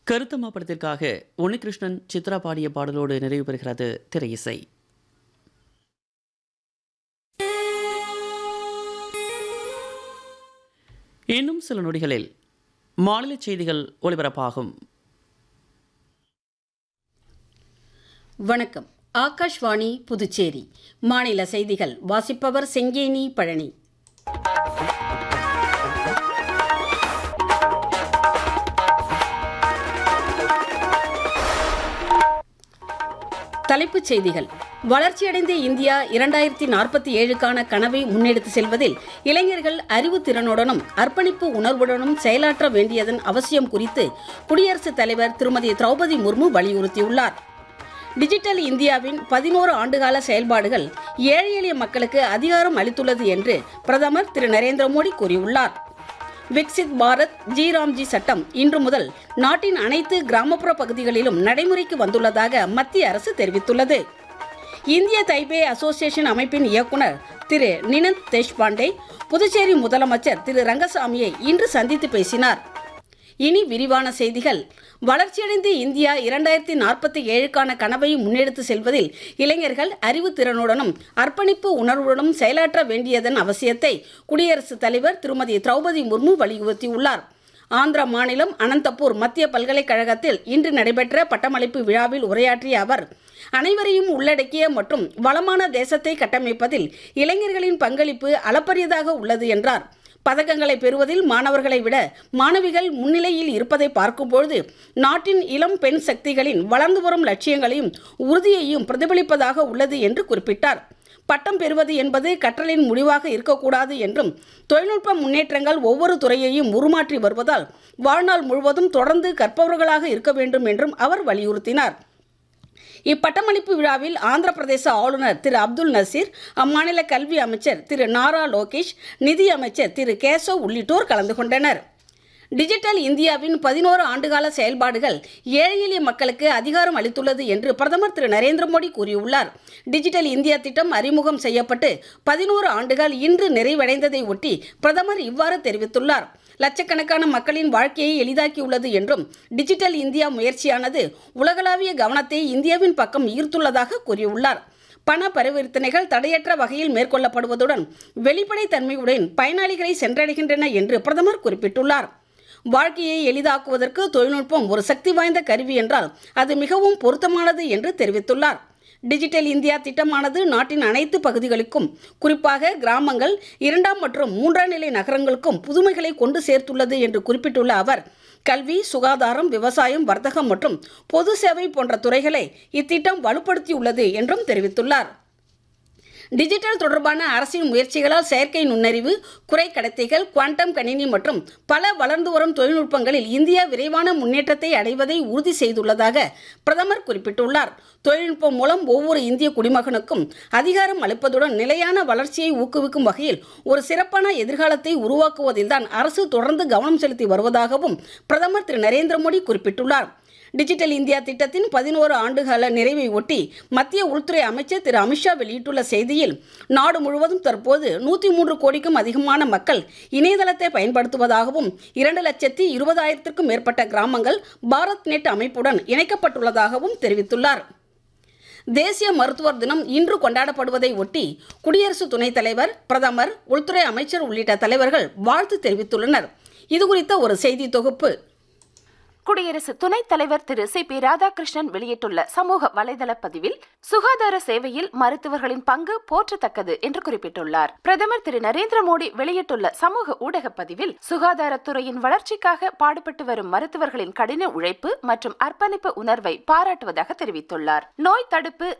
கருத்தம்மா படத்திற்காக உன்னிகிருஷ்ணன் சித்ரா பாடிய பாடலோடு நிறைவு பெறுகிறது திரை இசை இன்னும் சில நொடிகளில் மாநில செய்திகள் ஒலிபரப்பாகும் வணக்கம் ஆகாஷ்வாணி புதுச்சேரி மாநில செய்திகள் வாசிப்பவர் செங்கேனி பழனி தலைப்புச் செய்திகள் வளர்ச்சியடைந்த இந்தியா இரண்டாயிரத்தி நாற்பத்தி ஏழுக்கான கனவை முன்னெடுத்து செல்வதில் இளைஞர்கள் அறிவுத்திறனுடனும் அர்ப்பணிப்பு உணர்வுடனும் செயலாற்ற வேண்டியதன் அவசியம் குறித்து குடியரசுத் தலைவர் திருமதி திரௌபதி முர்மு வலியுறுத்தியுள்ளார் டிஜிட்டல் இந்தியாவின் பதினோரு ஆண்டுகால செயல்பாடுகள் ஏழை எளிய மக்களுக்கு அதிகாரம் அளித்துள்ளது என்று பிரதமர் திரு நரேந்திர மோடி கூறியுள்ளார் விக்சித் பாரத் ஜி ராம்ஜி சட்டம் இன்று முதல் நாட்டின் அனைத்து கிராமப்புற பகுதிகளிலும் நடைமுறைக்கு வந்துள்ளதாக மத்திய அரசு தெரிவித்துள்ளது இந்திய தைபே அசோசியேஷன் அமைப்பின் இயக்குனர் திரு நினந்த் தேஷ்பாண்டே புதுச்சேரி முதலமைச்சர் திரு ரங்கசாமியை இன்று சந்தித்து பேசினார் இனி விரிவான செய்திகள் வளர்ச்சியடைந்த இந்தியா இரண்டாயிரத்தி நாற்பத்தி ஏழுக்கான கனவை முன்னெடுத்து செல்வதில் இளைஞர்கள் அறிவுத்திறனுடனும் அர்ப்பணிப்பு உணர்வுடனும் செயலாற்ற வேண்டியதன் அவசியத்தை குடியரசுத் தலைவர் திருமதி திரௌபதி முர்மு வலியுறுத்தியுள்ளார் ஆந்திர மாநிலம் அனந்தபூர் மத்திய பல்கலைக்கழகத்தில் இன்று நடைபெற்ற பட்டமளிப்பு விழாவில் உரையாற்றிய அவர் அனைவரையும் உள்ளடக்கிய மற்றும் வளமான தேசத்தை கட்டமைப்பதில் இளைஞர்களின் பங்களிப்பு அளப்பரியதாக உள்ளது என்றார் பதக்கங்களை பெறுவதில் மாணவர்களை விட மாணவிகள் முன்னிலையில் இருப்பதை பார்க்கும்பொழுது நாட்டின் இளம் பெண் சக்திகளின் வளர்ந்து வரும் லட்சியங்களையும் உறுதியையும் பிரதிபலிப்பதாக உள்ளது என்று குறிப்பிட்டார் பட்டம் பெறுவது என்பது கற்றலின் முடிவாக இருக்கக்கூடாது என்றும் தொழில்நுட்ப முன்னேற்றங்கள் ஒவ்வொரு துறையையும் உருமாற்றி வருவதால் வாழ்நாள் முழுவதும் தொடர்ந்து கற்பவர்களாக இருக்க வேண்டும் என்றும் அவர் வலியுறுத்தினார் இப்பட்டமளிப்பு விழாவில் ஆந்திர பிரதேச ஆளுநர் திரு அப்துல் நசீர் அம்மாநில கல்வி அமைச்சர் திரு நாரா லோகேஷ் நிதி அமைச்சர் திரு கேசவ் உள்ளிட்டோர் கலந்து கொண்டனர் டிஜிட்டல் இந்தியாவின் பதினோரு ஆண்டுகால செயல்பாடுகள் ஏழை எளிய மக்களுக்கு அதிகாரம் அளித்துள்ளது என்று பிரதமர் திரு நரேந்திர மோடி கூறியுள்ளார் டிஜிட்டல் இந்தியா திட்டம் அறிமுகம் செய்யப்பட்டு பதினோரு ஆண்டுகள் இன்று நிறைவடைந்ததை ஒட்டி பிரதமர் இவ்வாறு தெரிவித்துள்ளார் லட்சக்கணக்கான மக்களின் வாழ்க்கையை எளிதாக்கியுள்ளது என்றும் டிஜிட்டல் இந்தியா முயற்சியானது உலகளாவிய கவனத்தை இந்தியாவின் பக்கம் ஈர்த்துள்ளதாக கூறியுள்ளார் பண பரிவர்த்தனைகள் தடையற்ற வகையில் மேற்கொள்ளப்படுவதுடன் வெளிப்படைத்தன்மையுடன் பயனாளிகளை சென்றடைகின்றன என்று பிரதமர் குறிப்பிட்டுள்ளார் வாழ்க்கையை எளிதாக்குவதற்கு தொழில்நுட்பம் ஒரு சக்தி வாய்ந்த கருவி என்றால் அது மிகவும் பொருத்தமானது என்று தெரிவித்துள்ளார் டிஜிட்டல் இந்தியா திட்டமானது நாட்டின் அனைத்து பகுதிகளுக்கும் குறிப்பாக கிராமங்கள் இரண்டாம் மற்றும் மூன்றாம் நிலை நகரங்களுக்கும் புதுமைகளை கொண்டு சேர்த்துள்ளது என்று குறிப்பிட்டுள்ள அவர் கல்வி சுகாதாரம் விவசாயம் வர்த்தகம் மற்றும் பொது சேவை போன்ற துறைகளை இத்திட்டம் வலுப்படுத்தியுள்ளது என்றும் தெரிவித்துள்ளார் டிஜிட்டல் தொடர்பான அரசின் முயற்சிகளால் செயற்கை நுண்ணறிவு குறை கடத்தைகள் குவாண்டம் கணினி மற்றும் பல வளர்ந்து வரும் தொழில்நுட்பங்களில் இந்தியா விரைவான முன்னேற்றத்தை அடைவதை உறுதி செய்துள்ளதாக பிரதமர் குறிப்பிட்டுள்ளார் தொழில்நுட்பம் மூலம் ஒவ்வொரு இந்திய குடிமகனுக்கும் அதிகாரம் அளிப்பதுடன் நிலையான வளர்ச்சியை ஊக்குவிக்கும் வகையில் ஒரு சிறப்பான எதிர்காலத்தை உருவாக்குவதில்தான் அரசு தொடர்ந்து கவனம் செலுத்தி வருவதாகவும் பிரதமர் திரு நரேந்திர மோடி குறிப்பிட்டுள்ளார் டிஜிட்டல் இந்தியா திட்டத்தின் பதினோரு ஆண்டுகால நிறைவை ஒட்டி மத்திய உள்துறை அமைச்சர் திரு அமித்ஷா வெளியிட்டுள்ள செய்தியில் நாடு முழுவதும் தற்போது நூற்றி மூன்று கோடிக்கும் அதிகமான மக்கள் இணையதளத்தை பயன்படுத்துவதாகவும் இரண்டு லட்சத்தி இருபதாயிரத்திற்கும் மேற்பட்ட கிராமங்கள் பாரத் நெட் அமைப்புடன் இணைக்கப்பட்டுள்ளதாகவும் தெரிவித்துள்ளார் தேசிய மருத்துவர் தினம் இன்று கொண்டாடப்படுவதை ஒட்டி குடியரசு துணைத் தலைவர் பிரதமர் உள்துறை அமைச்சர் உள்ளிட்ட தலைவர்கள் வாழ்த்து தெரிவித்துள்ளனர் இதுகுறித்த ஒரு செய்தி தொகுப்பு குடியரசு துணைத் தலைவர் திரு சி பி ராதாகிருஷ்ணன் வெளியிட்டுள்ள சமூக வலைதள பதிவில் சுகாதார சேவையில் மருத்துவர்களின் பங்கு போற்றத்தக்கது என்று குறிப்பிட்டுள்ளார் பிரதமர் திரு நரேந்திர மோடி வெளியிட்டுள்ள சமூக ஊடக பதிவில் சுகாதாரத்துறையின் வளர்ச்சிக்காக பாடுபட்டு வரும் மருத்துவர்களின் கடின உழைப்பு மற்றும் அர்ப்பணிப்பு உணர்வை பாராட்டுவதாக தெரிவித்துள்ளார் நோய் தடுப்பு